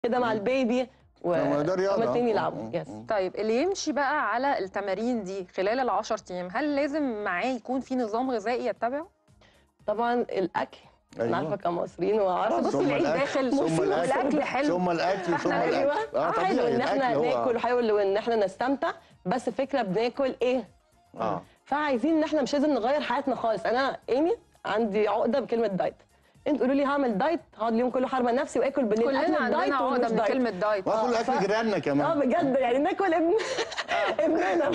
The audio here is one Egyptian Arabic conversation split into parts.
كده مع البيبي و طب ما ده رياضة. هما الاتنين آه، يلعبوا آه، يس آه. طيب اللي يمشي بقى على التمارين دي خلال العشر ايام هل لازم معاه يكون في نظام غذائي يتبعه؟ طبعا الاكل انا أيوة. عارفه كمصريين وعرب بصي ثم العيد الأكل، داخل ثم مفيد الأكل. والاكل حلو ثم الاكل ثم فإحنا الاكل ايوه اه حلو طبيعي ان احنا الاكل ناكل هو وحلو ان احنا نستمتع بس فكره بناكل ايه اه فعايزين ان احنا مش لازم نغير حياتنا خالص انا ايمي عندي عقده بكلمه دايت انت قولوا لي هعمل دايت هقعد اليوم كله حارمه نفسي واكل بالليل كلنا أكل عندنا دايت ومش عقده من دايت. كلمه دايت واكل اكل ف- جيراننا اه كمان بجد يعني ناكل ابن ابننا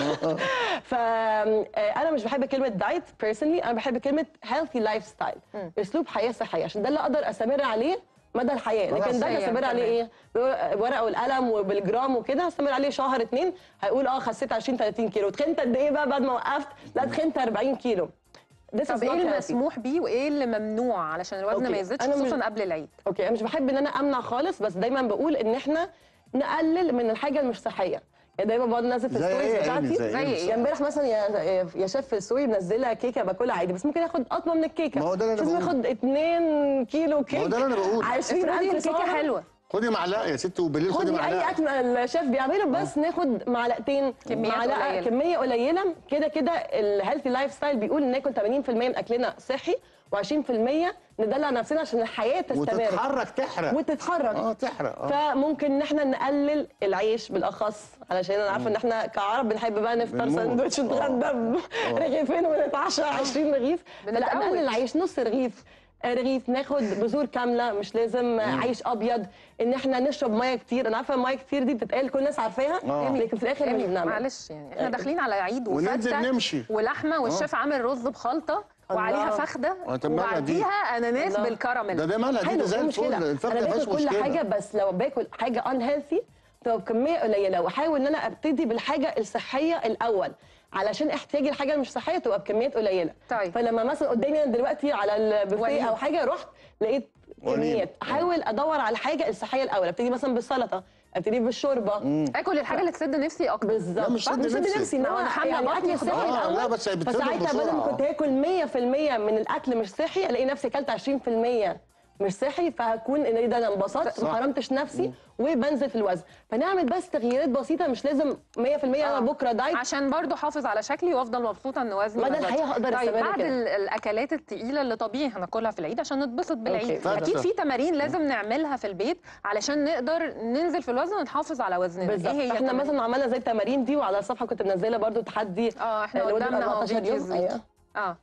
فانا مش بحب كلمه دايت بيرسونلي انا بحب كلمه هيلثي لايف ستايل اسلوب حياه صحيه عشان ده اللي اقدر استمر عليه مدى الحياه لكن ده صحياً استمر عليه ايه ورقه والقلم وبالجرام وكده هستمر عليه شهر اتنين هيقول اه خسيت 20 30 كيلو تخنت قد ايه بقى بعد ما وقفت لا تخنت 40 كيلو This is طب ايه not healthy. المسموح بيه وايه اللي ممنوع علشان الوزن أوكي. ما يزيدش أنا مش- خصوصا قبل العيد اوكي انا مش بحب ان انا امنع خالص بس دايما بقول ان احنا نقلل من الحاجه المش صحيه يعني دايما بقعد انزل في زي الستوريز ايه يا بتاعتي إيمي؟ زي زي ايه إيه؟ يعني امبارح مثلا يا يا شيف في الستوري منزله كيكه باكلها عادي بس ممكن ياخد قطمه من الكيكه ما هو ده اللي أنا لازم بقوله. ياخد 2 كيلو كيك ما هو ده اللي أنا بقوله. 20000 افرضي الكيكه سعر. حلوه خدي معلقه يا ست وبالليل خدي خدي اي معلقه اكل الشيف بيعمله بس ناخد معلقتين كميات معلقه قليلة. كميه قليله كده كده الهيلثي لايف ستايل بيقول ناكل 80% من اكلنا صحي و20% ندلع نفسنا عشان الحياه تستمر وتتحرك تحرق وتتحرك اه تحرق اه فممكن ان احنا نقلل العيش بالاخص علشان انا عارفه ان احنا كعرب بنحب بقى نفطر بنموت. ساندوتش آه. نتغدى رغيفين ونتعشى 20 رغيف فلا بنتقوت. نقلل العيش نص رغيف آه، رغيف ناخد بذور كامله مش لازم آه، عيش ابيض ان احنا نشرب ميه كتير انا عارفه الميه كتير دي بتتقال كل الناس عارفاها آه. لكن في الاخر مش إيمي، بنعمل معلش يعني احنا أيوة. داخلين على عيد وننزل وفتة نمشي. ولحمه والشيف عامل رز بخلطه وعليها الله. فخده آه، طب مالها دي؟ وبعديها اناناس الله. بالكراميل ده ده مالها دي حلو ده زي إيه المشكلة؟ الفل الفرخه انا ما باكل فيهاش كل مشكله حاجه بس لو باكل حاجه ان هيلثي تبقى بكميه قليله واحاول ان انا ابتدي بالحاجه الصحيه الاول علشان احتياجي الحاجه المش صحيه تبقى بكميات قليله طيب. فلما مثلا قدامي انا دلوقتي على البوفيه وليد. او حاجه رحت لقيت وليد. كميات احاول ادور على الحاجه الصحيه الاول ابتدي مثلا بالسلطه ابتدي بالشوربه اكل الحاجه اللي تسد نفسي اكتر بالظبط لا، مش صح؟ سد نفسي. نفسي ان ما هو هو أنا حاملة يعني بطني اكل خلاص. صحي آه، الاول لا، بس هي بتسد فساعتها بدل ما بسرعة. كنت هاكل 100% من الاكل مش صحي الاقي نفسي اكلت 20% مش صحي فهكون ان إيه ده انا انبسطت ما صح. حرمتش نفسي وبنزل في الوزن فنعمل بس تغييرات بسيطه مش لازم 100% انا آه. بكره دايت عشان برضو احافظ على شكلي وافضل مبسوطه ان وزني مدى ما زادش. الحياة هقدر طيب أستمر بعد كده. ال- الاكلات التقيله اللي طبيعي هناكلها في العيد عشان نتبسط بالعيد أوكي. اكيد صح. في تمارين لازم نعملها في البيت علشان نقدر ننزل في الوزن ونحافظ على وزننا بالظبط ايه هي احنا التمارين؟ مثلا عملنا زي التمارين دي وعلى الصفحه كنت منزله برضو تحدي اه احنا لمدة قدامنا اهو 14 يوم. فيديوز أيوة. اه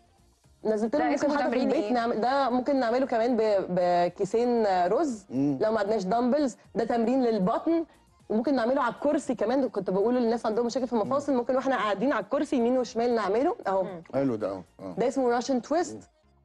نزلت ده لهم اسمه ممكن حتى في تمرين البيت إيه؟ نعمل ده ممكن نعمله كمان ب- بكيسين رز لو ما عندناش دمبلز ده تمرين للبطن وممكن نعمله على الكرسي كمان كنت بقول للناس عندهم مشاكل في المفاصل ممكن واحنا قاعدين على الكرسي يمين وشمال نعمله اهو حلو ده اه اه ده اسمه راشن تويست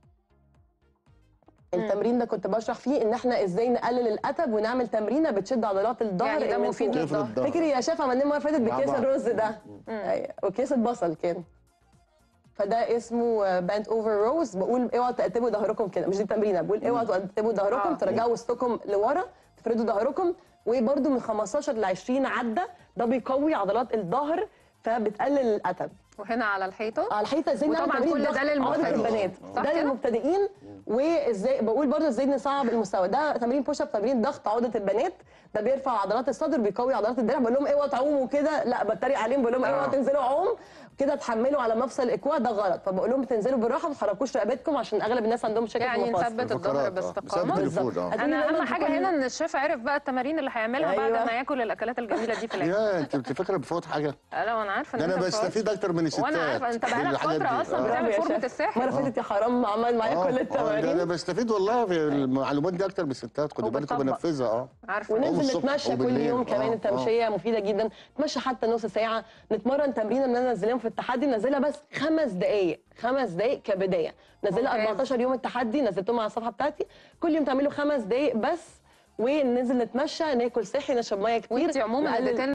التمرين ده كنت بشرح فيه ان احنا ازاي نقلل الاتب ونعمل تمرينه بتشد عضلات الظهر يعني ده من مفيد فوق. تفرد الظهر. فاكر يا شيف عملنا المره اللي فاتت مع بكيس بعض. الرز ده أيوة. وكيس البصل كان فده اسمه باند اوفر روز بقول اوعوا تقتبوا ظهركم كده مش دي التمرينه بقول اوعوا تقتبوا ظهركم آه. ترجعوا وسطكم لورا تفردوا ظهركم وبرده من 15 ل 20 عده ده بيقوي عضلات الظهر فبتقلل الاتب وهنا على الحيطه على الحقيقه ازاي نعمل وطبعاً تمرين كل ده ضغط للمبتدئين. عضلة البنات صح ده كده؟ للمبتدئين وازاي بقول برضه ازاي نصعب المستوى ده تمرين بوش اب تمرين ضغط عضله البنات ده بيرفع عضلات الصدر بيقوي عضلات الدراع بقول لهم اوعوا تعوموا كده لا بتريق عليهم بقول لهم اوعوا آه. تنزلوا عوم كده تحملوا على مفصل الاكواع ده غلط فبقول لهم تنزلوا بالراحه ما تحركوش رقبتكم عشان اغلب الناس عندهم مشاكل في يعني المفاصل نثبت الظهر الفقرات، آه. باستقامه ثبت الفود، بالظبط. اه عايزين انا دايماً اهم حاجه تكون- هنا ان الشيف عرف بقى التمارين اللي هيعملها بعد أيوة. ما ياكل الاكلات الجميله دي في العيد يا انت انت فاكره بفوت حاجه لا انا عارفه ان ده انا أنت بتقعد. بستفيد اكتر من الستات وانا عارفه انت بقالك بالحاجات فتره دي. اصلا آه. بتعمل برافو يا فورمه شيف. الساحل المره اللي فاتت يا حرام عمل معايا آه، كل آه، ده التمارين انا بستفيد والله في المعلومات دي اكتر من الستات خدي بالك وبتطبق. وبنفذها اه عارفه وننزل وننزل الصبح نتمشى كل وبالليل. يوم كمان آه، التمشيه مفيده جدا نتمشى حتى نص ساعه نتمرن تمرين ان انا انزلهم في التحدي ننزلها بس خمس دقائق خمس دقائق كبدايه نزلها ممتاز. 14 يوم التحدي نزلتهم على الصفحه بتاعتي كل يوم تعملوا خمس دقائق بس وننزل نتمشى ناكل صحي نشرب ميه كتير وانت عموما نقلل- اديتنا